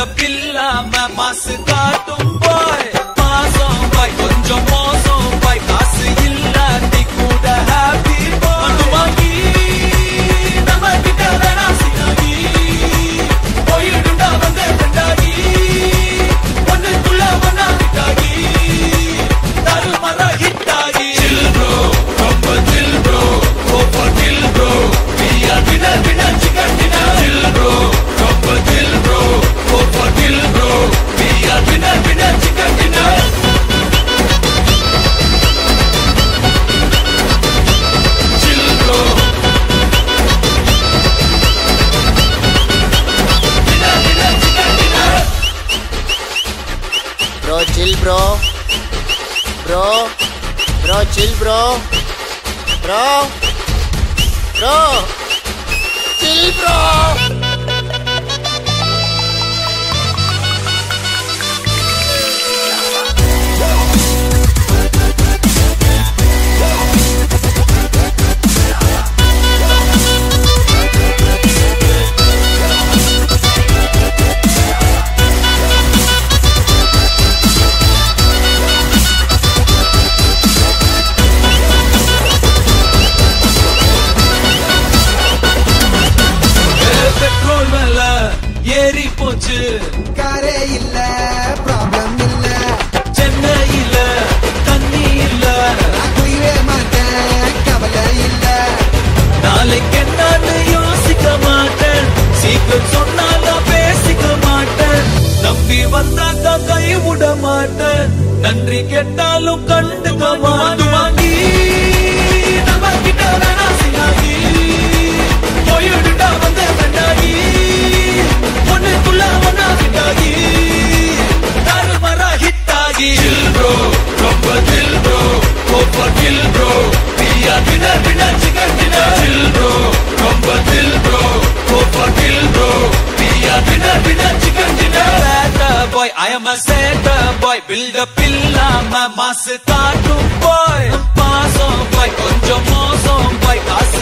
build up இல்லாம மாசு காட்டும் பாய் மாசம் பாய் கொஞ்சம் மோசம் பாய் காசு இல்லாட்டி கூட ஹாப்பி பாய் வாங்கி நம்ம கிட்ட வேணா சினாகி போயிடுண்டா வந்து ரெண்டாகி ஒண்ணுக்குள்ள ஒன்னா விட்டாகி தருமரா ஹிட்டாகி சில் ப்ரோ ரொம்ப chill bro over kill bro we are winner winner chicken dinner chill bro ரொம்ப chill bro over kill bro we are winner winner chicken dinner chill bro winner winner chicken dinner bro chill bro bro bro chill bro bro bro chill bro petrol மேல ஏறி போச்சு காரே இல்ல problem இல்ல சென்னையில தண்ணி இல்ல நான் குடிவே மாட்டேன் கவலை இல்ல நாளைக்கு என்னன்னு யோசிக்க மாட்டேன் சீக்கிரம் சொன்னாலும் பேசிக்க மாட்டேன் நம்பி வந்தாக்கா கை விட மாட்டேன் நன்றி கேட்டாலும் கண்டுக்க மாட்டேன் வாங்கி நம்ம கிட்ட வேணா சினாகி போயிடுடா வந்து ரெண்டாகி ஒண்ணுக்குள்ள ஒன்னா விட்டாகி தாறுமாறா ஹிட் ஆகி சில் ப்ரோ ரொம்ப தில் bro over kill bro we are winner winner chicken dinner chill bro ரொம்ப தில் bro over kill bro we are winner winner chicken dinner Better boy I am a setter boy build up இல்லாம மாசு காட்டும் boy மாசம் boy கொஞ்சம் மோசம் boy காசு